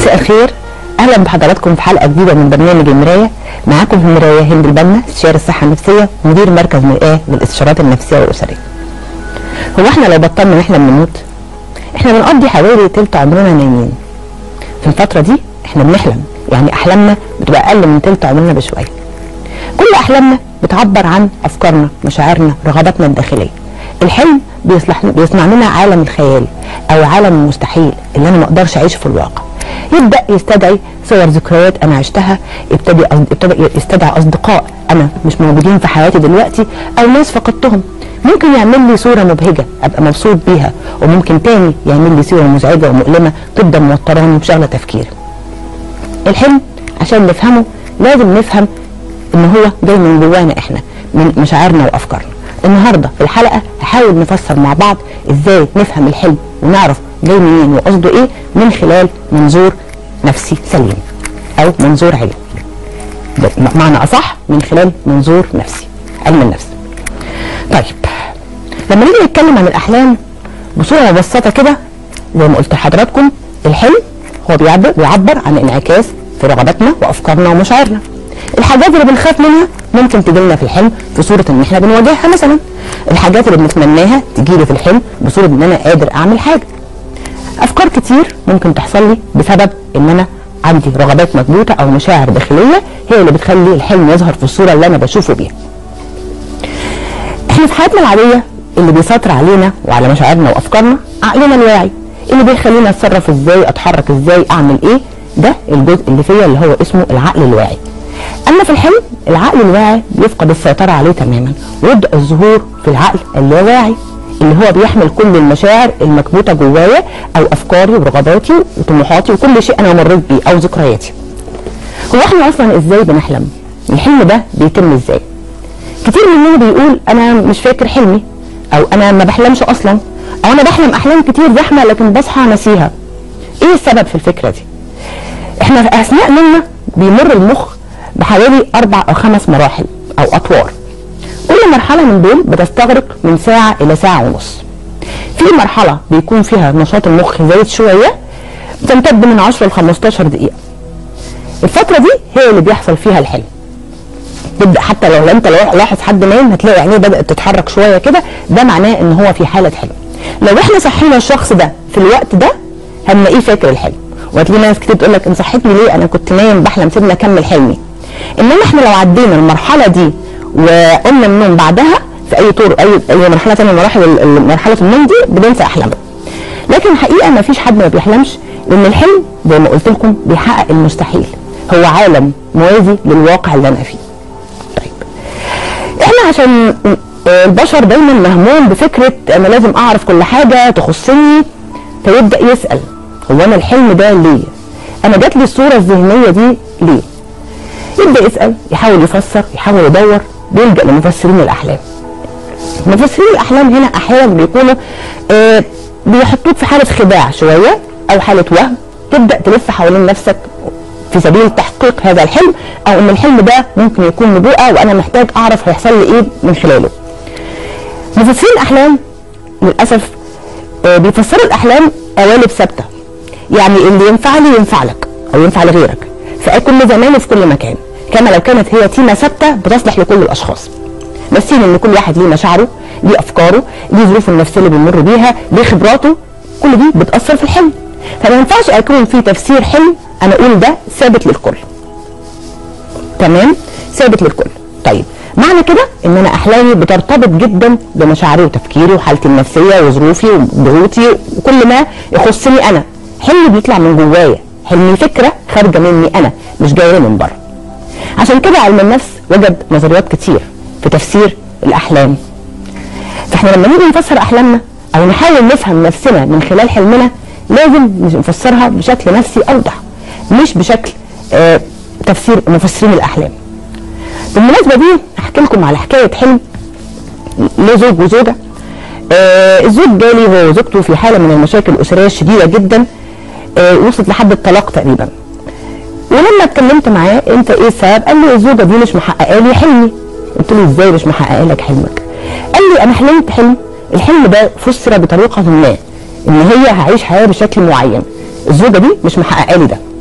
مساء الخير اهلا بحضراتكم في حلقه جديده من برنامج المرايه معاكم في المرايه هند البنا استشاري الصحه النفسيه مدير مركز مرآه للاستشارات النفسيه والاسريه هو احنا لو بطلنا ان احنا بنموت احنا بنقضي حوالي تلت عمرنا نايمين في الفتره دي احنا بنحلم يعني احلامنا بتبقى اقل من تلت عمرنا بشويه كل احلامنا بتعبر عن افكارنا مشاعرنا رغباتنا الداخليه الحلم بيصلح بيصنع لنا عالم الخيال او عالم المستحيل اللي انا ما اقدرش اعيشه في الواقع يبدا يستدعي صور ذكريات انا عشتها يبتدي يبتدي يستدعي اصدقاء انا مش موجودين في حياتي دلوقتي او ناس فقدتهم ممكن يعمل لي صوره مبهجه ابقى مبسوط بيها وممكن تاني يعمل لي صوره مزعجه ومؤلمه تفضل موتراني وشغله تفكيري الحلم عشان نفهمه لازم نفهم ان هو جاي من جوانا احنا من مشاعرنا وافكارنا النهارده في الحلقه هحاول نفسر مع بعض ازاي نفهم الحلم ونعرف جاي منين وقصده ايه من خلال منظور نفسي سليم او منظور علمي معنى اصح من خلال منظور نفسي علم النفس طيب لما نيجي نتكلم عن الاحلام بصوره مبسطه كده زي ما قلت لحضراتكم الحلم هو بيعبر بيعبر عن انعكاس في رغباتنا وافكارنا ومشاعرنا الحاجات اللي بنخاف منها ممكن تجي لنا في الحلم في صوره ان احنا بنواجهها مثلا الحاجات اللي بنتمناها تجي لي في الحلم بصوره ان انا قادر اعمل حاجه افكار كتير ممكن تحصل لي بسبب ان انا عندي رغبات مكبوته او مشاعر داخليه هي اللي بتخلي الحلم يظهر في الصوره اللي انا بشوفه بيها احنا في حياتنا العاديه اللي بيسيطر علينا وعلى مشاعرنا وافكارنا عقلنا الواعي اللي بيخلينا اتصرف ازاي اتحرك ازاي اعمل ايه ده الجزء اللي فيا اللي هو اسمه العقل الواعي اما في الحلم العقل الواعي بيفقد السيطره عليه تماما ويبدا الظهور في العقل اللاواعي اللي هو بيحمل كل المشاعر المكبوته جوايا او افكاري ورغباتي وطموحاتي وكل شيء انا مريت بيه او ذكرياتي هو احنا اصلا ازاي بنحلم الحلم ده بيتم ازاي كتير مننا بيقول انا مش فاكر حلمي او انا ما بحلمش اصلا او انا بحلم احلام كتير زحمه لكن بصحى ناسيها ايه السبب في الفكره دي احنا في اثناء نومنا بيمر المخ بحوالي اربع او خمس مراحل او اطوار كل مرحله من دول بتستغرق من ساعه الى ساعه ونص في مرحله بيكون فيها نشاط المخ زايد شويه تمتد من 10 ل 15 دقيقه الفتره دي هي اللي بيحصل فيها الحلم تبدا حتى لو انت لاحظ حد نايم هتلاقي عينيه بدات تتحرك شويه كده ده معناه ان هو في حاله حلم لو احنا صحينا الشخص ده في الوقت ده هنلاقيه فاكر الحلم وهتلاقي ناس كتير تقول لك انت صحيتني ليه انا كنت نايم بحلم سيبني اكمل حلمي انما احنا لو عدينا المرحله دي وقمنا من النوم بعدها في اي طور اي اي مرحله ثانيه من مراحل مرحله النوم دي بننسى احلامنا لكن الحقيقه ما فيش حد ما بيحلمش لان الحلم زي ما قلت لكم بيحقق المستحيل هو عالم موازي للواقع اللي انا فيه طيب احنا عشان البشر دايما مهموم بفكره انا لازم اعرف كل حاجه تخصني فيبدا يسال هو انا الحلم ده ليه انا جات لي الصوره الذهنيه دي ليه يبدا يسال يحاول يفسر يحاول يدور بيلجا لمفسرين الاحلام مفسرين الاحلام هنا احيانا بيكونوا آه بيحطوك في حاله خداع شويه او حاله وهم تبدا تلف حوالين نفسك في سبيل تحقيق هذا الحلم او ان الحلم ده ممكن يكون نبوءه وانا محتاج اعرف هيحصل لي ايه من خلاله مفسرين الاحلام للاسف آه بيفسروا الاحلام قوالب ثابته يعني اللي ينفع لي ينفع لك او ينفع لغيرك في كل زمان وفي كل مكان كما لو كانت هي تيمه ثابته بتصلح لكل الاشخاص ناسين ان كل واحد ليه مشاعره ليه افكاره ليه ظروفه النفسيه اللي بيمر بيها ليه خبراته كل دي بتاثر في الحلم فما ينفعش اكون في تفسير حلم انا اقول ده ثابت للكل تمام ثابت للكل طيب معنى كده ان انا احلامي بترتبط جدا بمشاعري وتفكيري وحالتي النفسيه وظروفي وضغوطي وكل ما يخصني انا حلمي بيطلع من جوايا حلمي فكره خارجه مني انا مش جايه من بره عشان كده علم النفس وجد نظريات كتير في تفسير الاحلام فاحنا لما نيجي نفسر احلامنا او نحاول نفهم نفسنا من خلال حلمنا لازم نفسرها بشكل نفسي اوضح مش بشكل آه تفسير مفسرين الاحلام بالمناسبه دي هحكي لكم على حكايه حلم لزوج وزوجه آه الزوج جالي هو وزوجته في حاله من المشاكل الاسريه الشديده جدا آه وصلت لحد الطلاق تقريبا ولما اتكلمت معاه انت ايه السبب قال لي الزوجه دي مش محققه لي حلمي قلت له ازاي مش محققه لك حلمك قال لي انا حلمت حلم الحلم ده فسر بطريقه ما ان هي هعيش حياه بشكل معين الزوجه دي مش محققه لي ده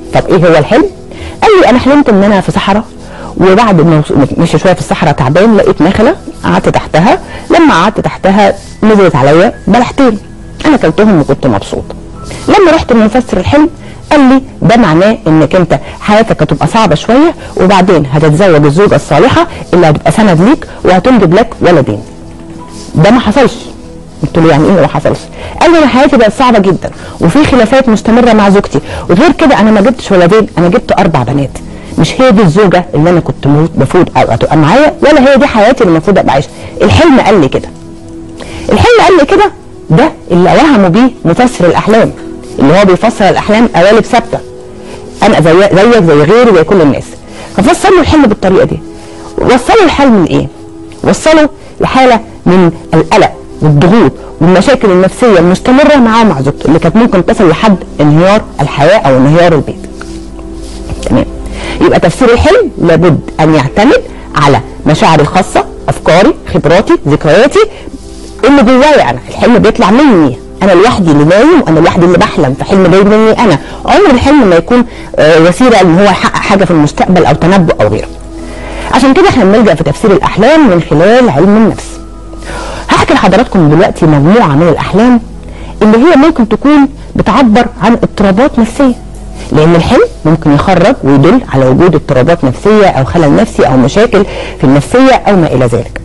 طب ايه هو الحلم قال لي انا حلمت ان انا في صحراء وبعد ما مشي شويه في الصحراء تعبان لقيت نخله قعدت تحتها لما قعدت تحتها نزلت عليا بلحتين انا كلتهم وكنت مبسوط لما رحت لمفسر الحلم قال لي ده معناه انك انت حياتك هتبقى صعبه شويه وبعدين هتتزوج الزوجه الصالحه اللي هتبقى سند ليك وهتنجب لك ولدين ده ما حصلش قلت له يعني ايه ما حصلش قال لي انا حياتي بقت صعبه جدا وفي خلافات مستمره مع زوجتي وغير كده انا ما جبتش ولدين انا جبت اربع بنات مش هي دي الزوجه اللي انا كنت المفروض هتبقى معايا ولا هي دي حياتي اللي المفروض ابقى عايشها الحلم قال لي كده الحلم قال لي كده ده اللي وهموا بيه مفسر الاحلام اللي هو بيفسر الاحلام قوالب ثابته انا زي زيك زي غيري زي كل الناس ففسر له الحلم بالطريقه دي وصلوا الحلم لايه وصلوا لحاله من القلق والضغوط والمشاكل النفسيه المستمره معاه مع زوجته اللي كانت ممكن تصل لحد انهيار الحياه او انهيار البيت تمام يبقى تفسير الحلم لابد ان يعتمد على مشاعري الخاصه افكاري خبراتي ذكرياتي اللي جوايا انا الحلم بيطلع مني انا لوحدي اللي نايم وانا لوحدي اللي بحلم فحلم جاي مني انا عمر الحلم ما يكون آه وسيله ان هو يحقق حاجه في المستقبل او تنبؤ او غيره عشان كده احنا بنلجا في تفسير الاحلام من خلال علم النفس هحكي لحضراتكم دلوقتي مجموعه من الاحلام اللي هي ممكن تكون بتعبر عن اضطرابات نفسيه لان الحلم ممكن يخرج ويدل على وجود اضطرابات نفسيه او خلل نفسي او مشاكل في النفسيه او ما الى ذلك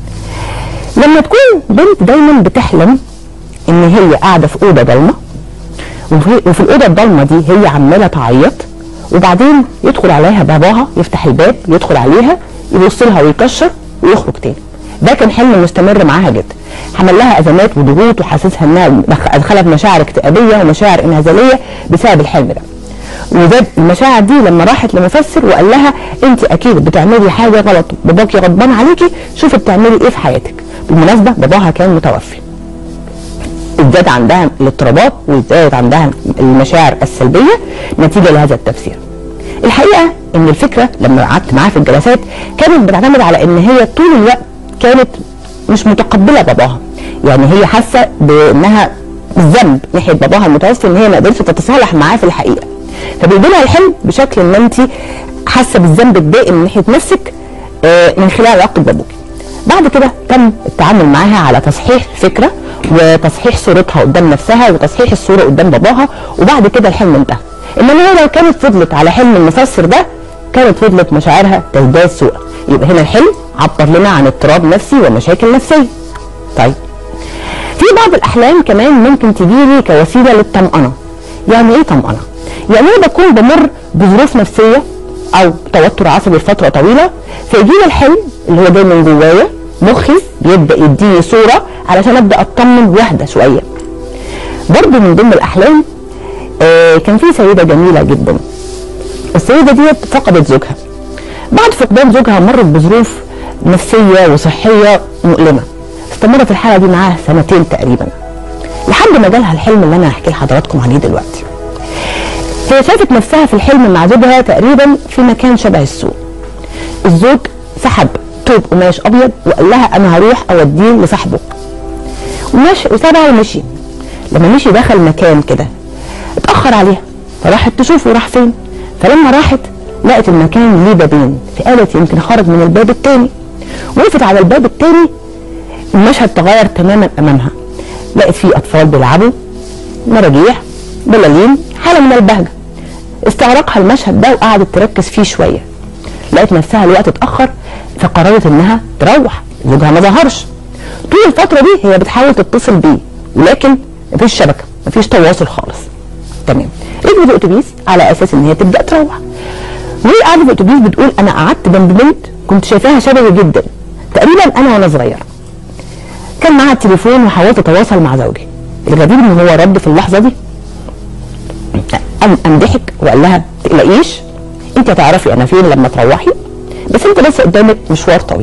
لما تكون بنت دايما بتحلم ان هي قاعده في اوضه ضلمه وفي, وفي الاوضه الضلمه دي هي عماله تعيط وبعدين يدخل عليها باباها يفتح الباب يدخل عليها يبص لها ويكشر ويخرج تاني ده كان حلم مستمر معاها جدا حمل لها ازمات وضغوط وحاسسها انها ادخلها في مشاعر اكتئابيه ومشاعر انهزاليه بسبب الحلم ده وده المشاعر دي لما راحت لمفسر وقال لها انت اكيد بتعملي حاجه غلط باباكي غضبان عليكي شوفي بتعملي ايه في حياتك بالمناسبه باباها كان متوفي ازداد عندها الاضطرابات وازداد عندها المشاعر السلبيه نتيجه لهذا التفسير. الحقيقه ان الفكره لما قعدت معاها في الجلسات كانت بتعتمد على ان هي طول الوقت كانت مش متقبله باباها يعني هي حاسه بانها بالذنب ناحيه باباها المتوفي ان هي ما قدرتش تتصالح معاه في الحقيقه فبيجي لها الحلم بشكل ان انت حاسه بالذنب الدائم من ناحيه نفسك من خلال علاقه بابوك بعد كده تم التعامل معاها على تصحيح الفكره وتصحيح صورتها قدام نفسها وتصحيح الصوره قدام باباها وبعد كده الحلم انتهى انما هي لو كانت فضلت على حلم المفسر ده كانت فضلت مشاعرها تزداد سوءا يبقى هنا الحلم عبر لنا عن اضطراب نفسي ومشاكل نفسيه طيب في بعض الاحلام كمان ممكن تجيلي كوسيله للطمأنه يعني ايه طمأنه يعني انا بكون بمر بظروف نفسيه او توتر عصبي لفتره طويله فيجيلي الحلم اللي هو جاي من جوايا مخي بيبدا يديني صوره علشان ابدا اطمن واهدى شويه برضه من ضمن الاحلام آه كان في سيده جميله جدا السيده ديت فقدت زوجها بعد فقدان زوجها مرت بظروف نفسيه وصحيه مؤلمه استمرت الحاله دي معاها سنتين تقريبا لحد ما جالها الحلم اللي انا هحكي لحضراتكم عليه دلوقتي هي شافت نفسها في الحلم مع زوجها تقريبا في مكان شبه السوق الزوج سحب توب قماش ابيض وقال لها انا هروح اوديه لصاحبه ومشي وسابها ومشي لما مشي دخل مكان كده اتاخر عليها فراحت تشوفه راح فين فلما راحت لقت المكان ليه بابين فقالت يمكن خرج من الباب التاني وقفت على الباب التاني المشهد تغير تماما امامها لقت فيه اطفال بيلعبوا مراجيح بلالين حاله من البهجه استغرقها المشهد ده وقعدت تركز فيه شويه لقيت نفسها الوقت اتاخر فقررت انها تروح زوجها ما ظهرش طول الفتره دي هي بتحاول تتصل بيه ولكن مفيش شبكه مفيش تواصل خالص تمام ركبت الاتوبيس على اساس ان هي تبدا تروح وهي قاعده في الاتوبيس بتقول انا قعدت جنب بنت كنت شايفاها شبهي جدا تقريبا انا وانا صغيره كان معاها التليفون وحاولت اتواصل مع زوجي الغريب ان هو رد في اللحظه دي قام قام ضحك وقال لها تقلقيش انت هتعرفي انا فين لما تروحي بس انت لسه قدامك مشوار طويل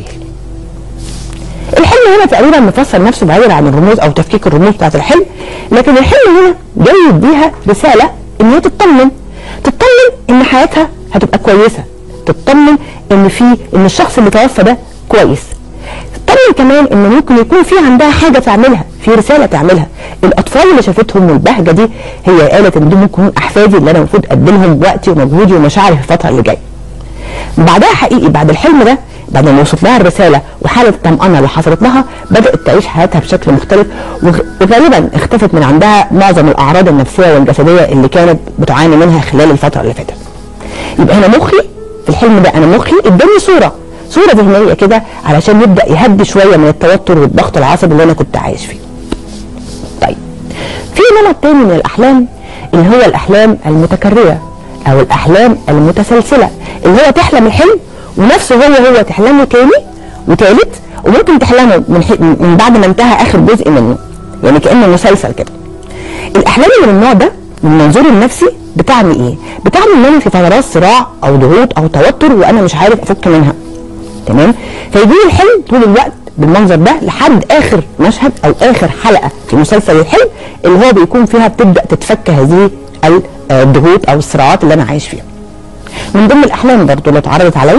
الحلم هنا تقريبا مفسر نفسه بعيدا عن الرموز او تفكيك الرموز بتاعت الحلم لكن الحلم هنا جاي يديها رساله ان هي تطمن تطمن ان حياتها هتبقى كويسه تطمن ان في ان الشخص اللي توفى ده كويس بتأمل كمان ان ممكن يكون في عندها حاجة تعملها في رسالة تعملها الاطفال اللي شافتهم والبهجة دي هي قالت ان دول ممكن يكون احفادي اللي انا المفروض اديلهم وقتي ومجهودي ومشاعري في الفترة اللي جايه بعدها حقيقي بعد الحلم ده بعد ما وصلت لها الرساله وحاله الطمأنه اللي حصلت لها بدات تعيش حياتها بشكل مختلف وغ- وغالبا اختفت من عندها معظم الاعراض النفسيه والجسديه اللي كانت بتعاني منها خلال الفتره اللي فاتت. يبقى هنا مخي في الحلم ده انا مخي اداني صوره صوره ذهنيه كده علشان يبدا يهدي شويه من التوتر والضغط العصبي اللي انا كنت عايش فيه. طيب في نمط تاني من الاحلام اللي هو الاحلام المتكرره او الاحلام المتسلسله اللي هو تحلم الحلم ونفسه هو هو تحلمه تاني وتالت وممكن تحلمه من, حي... من بعد ما انتهى اخر جزء منه يعني كانه مسلسل كده الاحلام اللي من النوع ده من منظور النفسي بتعني ايه بتعني ان انا في فترات صراع او ضغوط او توتر وانا مش عارف افك منها تمام فيجي لي الحلم طول الوقت بالمنظر ده لحد اخر مشهد او اخر حلقه في مسلسل الحلم اللي هو بيكون فيها بتبدا تتفك هذه الضغوط او الصراعات اللي انا عايش فيها من ضمن الاحلام برضو اللي اتعرضت عليا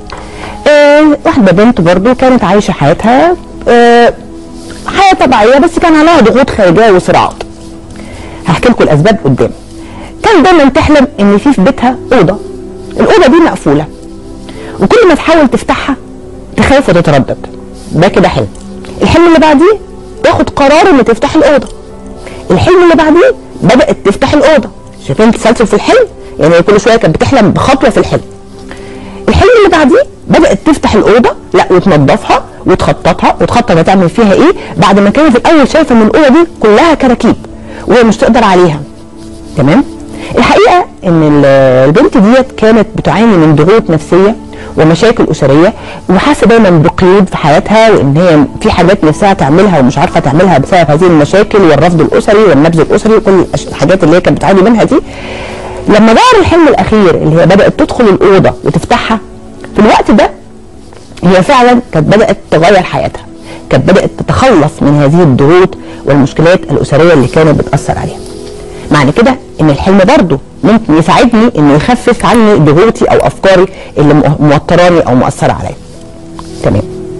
آه واحده بنت برضو كانت عايشه حياتها آه حياه طبيعيه بس كان عليها ضغوط خارجيه وصراعات هحكي لكم الاسباب قدام كان دايما تحلم ان في في بيتها اوضه الاوضه دي مقفوله وكل ما تحاول تفتحها تخاف وتتردد ده كده حلم الحلم اللي بعديه تاخد قرار ان تفتح الاوضه الحلم اللي بعديه بدات تفتح الاوضه شايفين تسلسل في الحلم يعني كل شويه كانت بتحلم بخطوه في الحلم الحلم اللي بعديه بدات تفتح الاوضه لا وتنظفها وتخططها وتخطط هتعمل فيها ايه بعد ما كانت في الاول شايفه ان الاوضه دي كلها كراكيب وهي مش تقدر عليها تمام الحقيقه ان البنت ديت كانت بتعاني من ضغوط نفسيه ومشاكل اسريه وحاسه دايما بقيود في حياتها وان هي في حاجات نفسها تعملها ومش عارفه تعملها بسبب هذه المشاكل والرفض الاسري والنبذ الاسري وكل الحاجات اللي هي كانت بتعاني منها دي لما ظهر الحلم الاخير اللي هي بدات تدخل الاوضه وتفتحها في الوقت ده هي فعلا كانت بدات تغير حياتها كانت بدات تتخلص من هذه الضغوط والمشكلات الاسريه اللي كانت بتاثر عليها معنى كده ان الحلم برضه ممكن يساعدني انه يخفف عني ضغوطي او افكاري اللي موتراني او مؤثره عليا تمام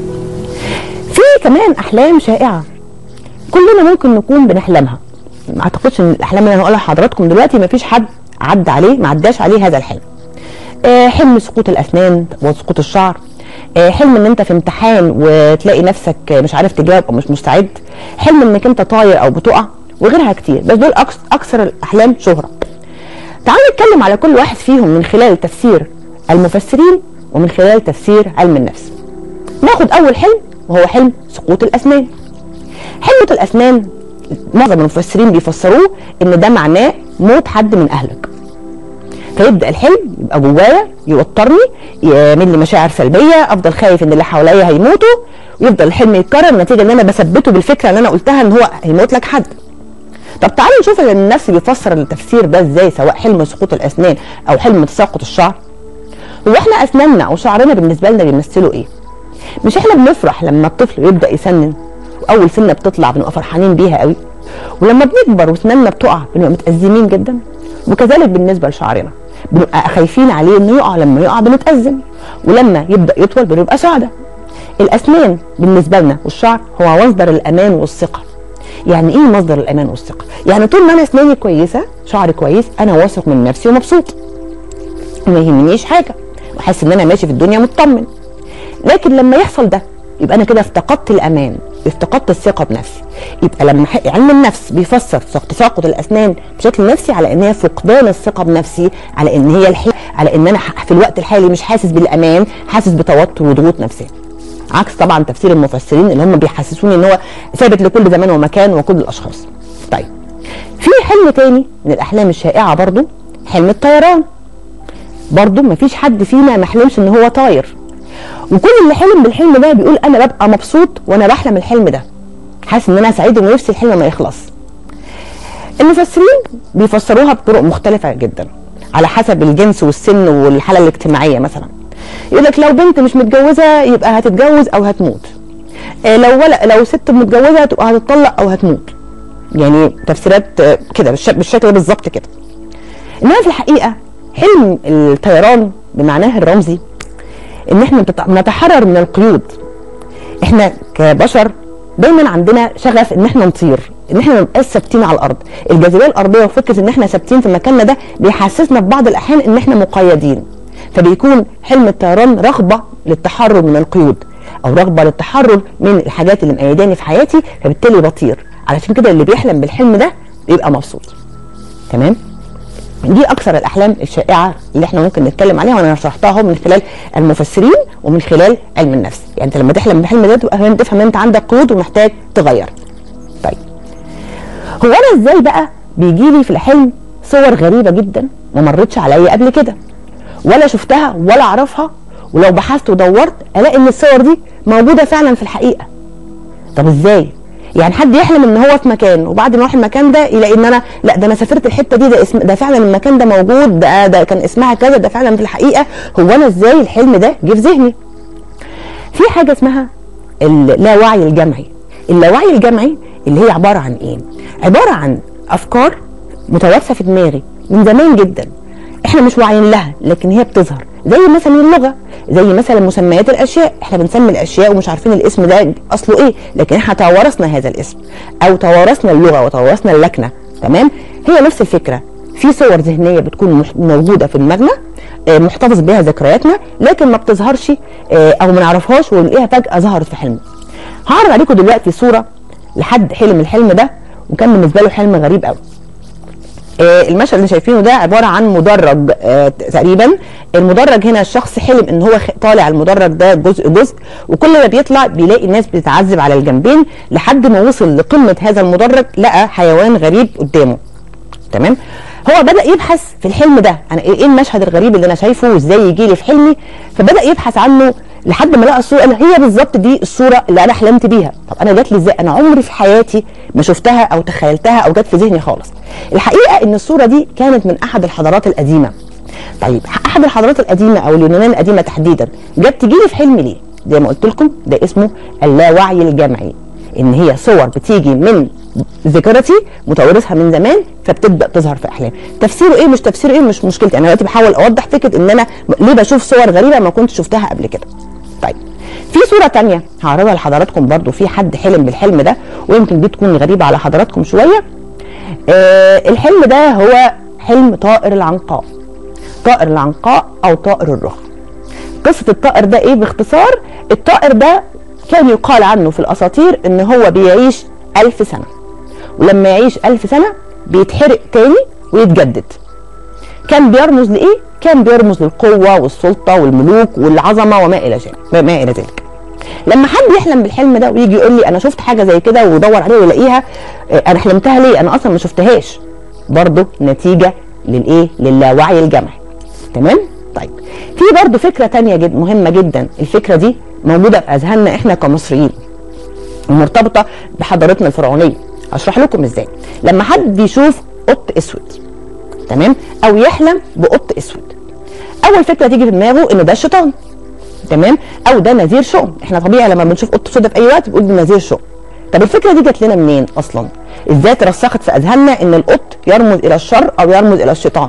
في كمان احلام شائعه كلنا ممكن نكون بنحلمها ما اعتقدش ان الاحلام اللي انا هقولها لحضراتكم دلوقتي ما فيش حد عدى عليه ما عداش عليه هذا الحلم آه حلم سقوط الاسنان وسقوط الشعر آه حلم ان انت في امتحان وتلاقي نفسك مش عارف تجاوب او مش مستعد حلم انك انت طاير او بتقع وغيرها كتير بس دول اكثر الاحلام شهره تعالوا نتكلم على كل واحد فيهم من خلال تفسير المفسرين ومن خلال تفسير علم النفس ناخد اول حلم وهو حلم سقوط الاسنان حلمة الاسنان معظم المفسرين بيفسروه ان ده معناه موت حد من اهلك فيبدا الحلم يبقى جوايا يوترني يعمل لي مشاعر سلبيه افضل خايف ان اللي حواليا هيموتوا ويفضل الحلم يتكرر نتيجه ان انا بثبته بالفكره اللي انا قلتها ان هو هيموت لك حد طب تعالوا نشوف النفس بيفسر التفسير ده ازاي سواء حلم سقوط الاسنان او حلم تساقط الشعر هو احنا اسناننا او شعرنا بالنسبه لنا بيمثلوا ايه مش احنا بنفرح لما الطفل يبدا يسنن واول سنه بتطلع بنبقى فرحانين بيها قوي ولما بنكبر واسناننا بتقع بنبقى متازمين جدا وكذلك بالنسبه لشعرنا بنبقى خايفين عليه انه يقع لما يقع بنتازم ولما يبدا يطول بنبقى سعداء الاسنان بالنسبه لنا والشعر هو مصدر الامان والثقه يعني ايه مصدر الامان والثقه يعني طول ما انا اسناني كويسه شعري كويس انا واثق من نفسي ومبسوط ما يهمنيش حاجه وحاسس ان انا ماشي في الدنيا مطمن لكن لما يحصل ده يبقى انا كده افتقدت الامان افتقدت الثقه بنفسي يبقى لما علم النفس بيفسر تساقط الاسنان بشكل نفسي على ان هي فقدان الثقه بنفسي على ان هي الحي... على ان انا في الوقت الحالي مش حاسس بالامان حاسس بتوتر وضغوط نفسيه عكس طبعا تفسير المفسرين اللي هم بيحسسوني ان هو ثابت لكل زمان ومكان وكل الاشخاص طيب في حلم تاني من الاحلام الشائعه برضو حلم الطيران برضو مفيش حد فينا ما حلمش ان هو طاير وكل اللي حلم بالحلم ده بيقول انا ببقى مبسوط وانا بحلم الحلم ده حاسس ان انا سعيد ونفسي الحلم ما يخلص المفسرين بيفسروها بطرق مختلفه جدا على حسب الجنس والسن والحاله الاجتماعيه مثلا يقول لك لو بنت مش متجوزه يبقى هتتجوز او هتموت آه لو ولا لو ست متجوزه هتبقى هتطلق او هتموت يعني تفسيرات كده بالشكل ده بالظبط كده انما في الحقيقه حلم الطيران بمعناه الرمزي ان احنا نتحرر من القيود احنا كبشر دايما عندنا شغف ان احنا نطير ان احنا ما نبقاش ثابتين على الارض الجاذبيه الارضيه وفكره ان احنا ثابتين في مكاننا ده بيحسسنا في بعض الاحيان ان احنا مقيدين فبيكون حلم الطيران رغبه للتحرر من القيود او رغبه للتحرر من الحاجات اللي مقيداني في حياتي فبالتالي بطير علشان كده اللي بيحلم بالحلم ده بيبقى مبسوط تمام دي اكثر الاحلام الشائعه اللي احنا ممكن نتكلم عليها وانا شرحتها اهو من خلال المفسرين ومن خلال علم النفس يعني انت لما تحلم بالحلم ده تبقى فاهم تفهم ان انت عندك قيود ومحتاج تغير طيب هو انا ازاي بقى بيجي لي في الحلم صور غريبه جدا ما مرتش عليا قبل كده ولا شفتها ولا اعرفها ولو بحثت ودورت الاقي ان الصور دي موجوده فعلا في الحقيقه طب ازاي يعني حد يحلم ان هو في مكان وبعد ما يروح المكان ده يلاقي ان انا لا ده انا سافرت الحته دي ده اسم ده فعلا المكان ده موجود ده ده كان اسمها كذا ده فعلا في الحقيقه هو انا ازاي الحلم ده جه في ذهني في حاجه اسمها اللاوعي الجمعي اللاوعي الجمعي اللي هي عباره عن ايه عباره عن افكار متوارثه في دماغي من زمان جدا احنا مش واعيين لها لكن هي بتظهر زي مثلا اللغه زي مثلا مسميات الاشياء احنا بنسمي الاشياء ومش عارفين الاسم ده اصله ايه لكن احنا توارثنا هذا الاسم او توارثنا اللغه وتوارثنا اللكنه تمام هي نفس الفكره في صور ذهنيه بتكون موجوده في دماغنا محتفظ بها ذكرياتنا لكن ما بتظهرش او ما نعرفهاش ونلاقيها فجاه ظهرت في حلم هعرض عليكم دلوقتي صوره لحد حلم الحلم ده وكان بالنسبه له حلم غريب قوي المشهد اللي شايفينه ده عباره عن مدرج آه تقريبا المدرج هنا الشخص حلم ان هو طالع المدرج ده جزء جزء وكل ما بيطلع بيلاقي الناس بتتعذب على الجنبين لحد ما وصل لقمه هذا المدرج لقى حيوان غريب قدامه تمام هو بدا يبحث في الحلم ده انا ايه المشهد الغريب اللي انا شايفه وازاي يجي لي في حلمي فبدا يبحث عنه لحد ما لقى الصوره قال هي بالظبط دي الصوره اللي انا حلمت بيها طب انا جات لي ازاي انا عمري في حياتي ما شفتها او تخيلتها او جت في ذهني خالص الحقيقه ان الصوره دي كانت من احد الحضارات القديمه طيب احد الحضارات القديمه او اليونان القديمه تحديدا جت تجي لي في حلمي ليه زي ما قلت لكم ده اسمه اللاوعي الجمعي ان هي صور بتيجي من ذاكرتي متوارثها من زمان فبتبدا تظهر في احلام تفسيره ايه مش تفسيره ايه مش مشكلتي انا دلوقتي بحاول اوضح فكره ان انا ليه بشوف صور غريبه ما كنت شفتها قبل كده طيب في صوره تانية هعرضها لحضراتكم برضو في حد حلم بالحلم ده ويمكن دي تكون غريبه على حضراتكم شويه آه الحلم ده هو حلم طائر العنقاء طائر العنقاء او طائر الرخ قصه الطائر ده ايه باختصار الطائر ده كان يقال عنه في الاساطير ان هو بيعيش ألف سنه ولما يعيش ألف سنه بيتحرق تاني ويتجدد كان بيرمز لايه كان بيرمز للقوه والسلطه والملوك والعظمه وما الى ذلك ما الى ذلك لما حد يحلم بالحلم ده ويجي يقول لي انا شفت حاجه زي كده ويدور عليها ويلاقيها انا حلمتها ليه انا اصلا ما شفتهاش برضه نتيجه للايه للاوعي الجمعي تمام طيب في برضه فكره تانية جد مهمه جدا الفكره دي موجوده في اذهاننا احنا كمصريين ومرتبطه بحضارتنا الفرعونيه هشرح لكم ازاي لما حد يشوف قط اسود تمام او يحلم بقط اسود اول فكره تيجي في دماغه ان ده الشيطان تمام او ده نذير شؤم احنا طبيعي لما بنشوف قط سودا في اي وقت بنقول ده نذير شؤم طب الفكره دي جت لنا منين اصلا ازاي ترسخت في اذهاننا ان القط يرمز الى الشر او يرمز الى الشيطان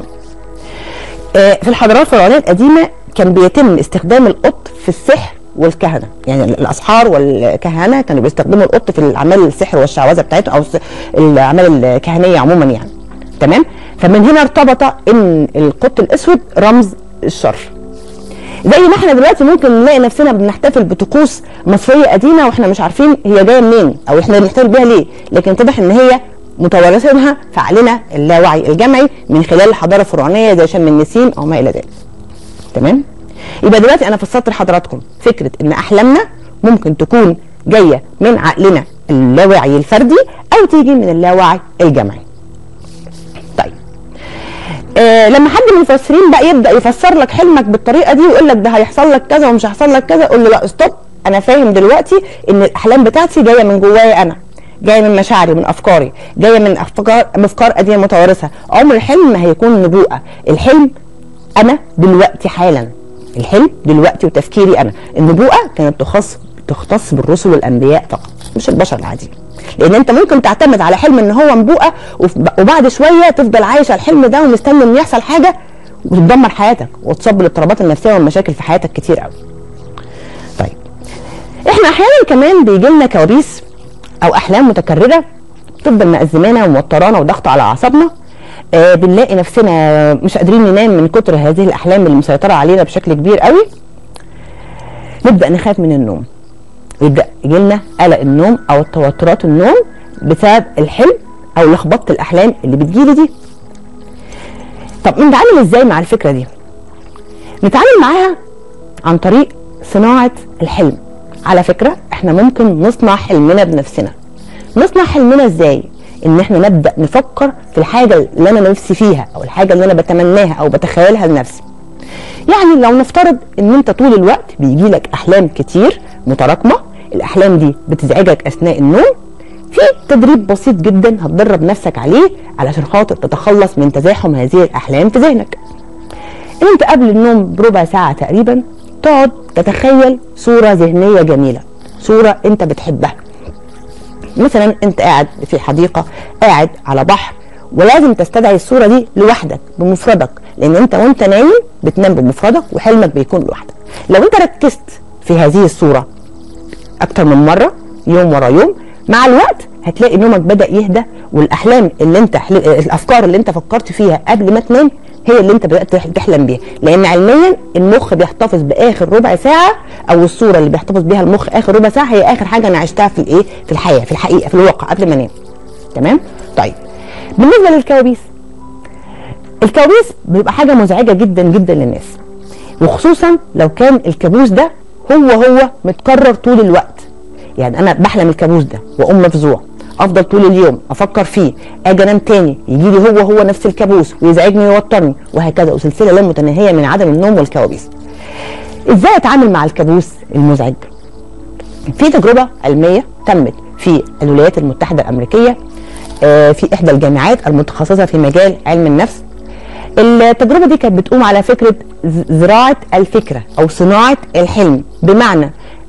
آه في الحضارات الفرعونيه القديمه كان بيتم استخدام القط في السحر والكهنه يعني الاسحار والكهنه كانوا بيستخدموا القط في الاعمال السحر والشعوذه بتاعتهم او الاعمال الكهنيه عموما يعني تمام فمن هنا ارتبط ان القط الاسود رمز الشر زي ما احنا دلوقتي ممكن نلاقي نفسنا بنحتفل بطقوس مصريه قديمه واحنا مش عارفين هي جايه منين او احنا بنحتفل بيها ليه لكن اتضح ان هي متوارثينها في عقلنا اللاوعي الجمعي من خلال الحضاره الفرعونيه زي شم النسيم او ما الى ذلك تمام يبقى دلوقتي انا فسرت لحضراتكم فكره ان احلامنا ممكن تكون جايه من عقلنا اللاواعي الفردي او تيجي من اللاوعي الجمعي طيب آه لما حد من المفسرين بقى يبدا يفسر لك حلمك بالطريقه دي ويقول لك ده هيحصل لك كذا ومش هيحصل لك كذا قول له لا استوب انا فاهم دلوقتي ان الاحلام بتاعتي جايه من جوايا انا جايه من مشاعري من افكاري جايه من افكار افكار قديمه متوارثه عمر الحلم ما هيكون نبوءه الحلم انا دلوقتي حالا الحلم دلوقتي وتفكيري انا النبوءه كانت تخص تختص بالرسل والانبياء فقط مش البشر العاديين لان انت ممكن تعتمد على حلم ان هو نبوءه وبعد شويه تفضل عايش على الحلم ده ومستني ان يحصل حاجه وتدمر حياتك وتصاب بالاضطرابات النفسيه والمشاكل في حياتك كتير قوي طيب احنا احيانا كمان بيجي لنا كوابيس او احلام متكرره تفضل مأزمانا وموترانا وضغط على اعصابنا آه بنلاقي نفسنا مش قادرين ننام من كتر هذه الاحلام اللي مسيطره علينا بشكل كبير قوي نبدا نخاف من النوم ويبدا يجي لنا قلق النوم او توترات النوم بسبب الحلم او لخبطه الاحلام اللي بتجيلي دي طب نتعامل ازاي مع الفكره دي نتعامل معاها عن طريق صناعه الحلم على فكره احنا ممكن نصنع حلمنا بنفسنا نصنع حلمنا ازاي ان احنا نبدا نفكر في الحاجه اللي انا نفسي فيها او الحاجه اللي انا بتمناها او بتخيلها لنفسي يعني لو نفترض ان انت طول الوقت بيجي لك احلام كتير متراكمه الاحلام دي بتزعجك اثناء النوم في تدريب بسيط جدا هتدرب نفسك عليه علشان خاطر تتخلص من تزاحم هذه الاحلام في ذهنك ان انت قبل النوم بربع ساعه تقريبا تقعد تتخيل صوره ذهنيه جميله صوره انت بتحبها مثلا انت قاعد في حديقه قاعد على بحر ولازم تستدعي الصوره دي لوحدك بمفردك لان انت وانت نايم بتنام بمفردك وحلمك بيكون لوحدك لو انت ركزت في هذه الصوره اكتر من مره يوم ورا يوم مع الوقت هتلاقي نومك بدا يهدى والاحلام اللي انت حل... الافكار اللي انت فكرت فيها قبل ما تنام هي اللي انت بدات تحلم بيها لان علميا المخ بيحتفظ باخر ربع ساعه او الصوره اللي بيحتفظ بيها المخ اخر ربع ساعه هي اخر حاجه انا عشتها في الايه في الحياه في الحقيقه في الواقع قبل ما انام تمام طيب بالنسبه للكوابيس الكوابيس بيبقى حاجه مزعجه جدا جدا للناس وخصوصا لو كان الكابوس ده هو هو متكرر طول الوقت يعني انا بحلم الكابوس ده واقوم مفزوع افضل طول اليوم افكر فيه اجي انام تاني يجي لي هو هو نفس الكابوس ويزعجني ويوترني وهكذا وسلسله لا متناهيه من عدم النوم والكوابيس ازاي اتعامل مع الكابوس المزعج في تجربه علميه تمت في الولايات المتحده الامريكيه في احدى الجامعات المتخصصه في مجال علم النفس التجربه دي كانت بتقوم على فكره زراعه الفكره او صناعه الحلم بمعنى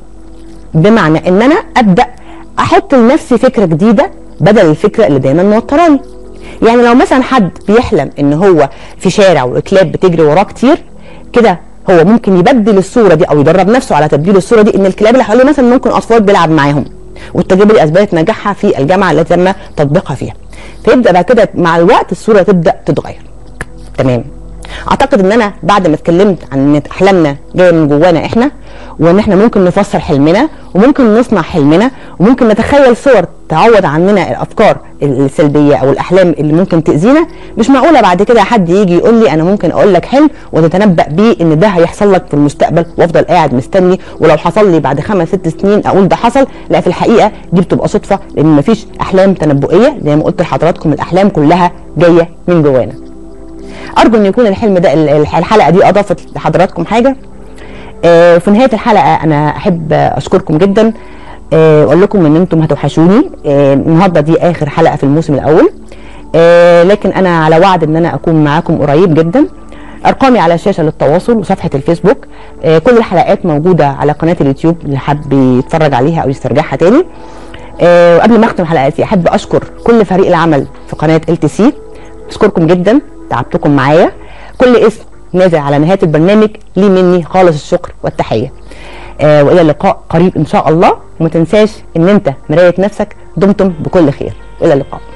بمعنى ان انا ابدا احط لنفسي فكره جديده بدل الفكره اللي دايما موتراني يعني لو مثلا حد بيحلم ان هو في شارع وكلاب بتجري وراه كتير كده هو ممكن يبدل الصوره دي او يدرب نفسه على تبديل الصوره دي ان الكلاب اللي حواليه مثلا ممكن اطفال بيلعب معاهم والتجربه دي اثبتت نجاحها في الجامعه التي تم تطبيقها فيها فيبدا بعد كده مع الوقت الصوره تبدا تتغير تمام اعتقد ان انا بعد ما اتكلمت عن ان احلامنا جايه من جوانا احنا وان احنا ممكن نفسر حلمنا وممكن نصنع حلمنا وممكن نتخيل صور تعوض عننا الافكار السلبيه او الاحلام اللي ممكن تاذينا مش معقوله بعد كده حد يجي يقول لي انا ممكن اقول لك حلم وتتنبا بيه ان ده هيحصل لك في المستقبل وافضل قاعد مستني ولو حصل لي بعد خمس ست سنين اقول ده حصل لا في الحقيقه دي بتبقى صدفه لان مفيش احلام تنبؤيه زي ما قلت لحضراتكم الاحلام كلها جايه من جوانا ارجو ان يكون الحلم ده الحلقه دي اضافت لحضراتكم حاجه آه في نهايه الحلقه انا احب اشكركم جدا آه واقول لكم ان انتم هتوحشوني آه النهارده دي اخر حلقه في الموسم الاول لكن انا على وعد ان انا اكون معاكم قريب جدا ارقامي على الشاشه للتواصل وصفحه الفيسبوك كل الحلقات موجوده على قناه اليوتيوب اللي حب يتفرج عليها او يسترجعها تاني وقبل ما اختم حلقاتي احب اشكر كل فريق العمل في قناه ال تي سي اشكركم جدا تعبتكم معايا كل اسم نازل على نهايه البرنامج ليه مني خالص الشكر والتحيه آه والى اللقاء قريب ان شاء الله وما تنساش ان انت مرايه نفسك دمتم بكل خير الى اللقاء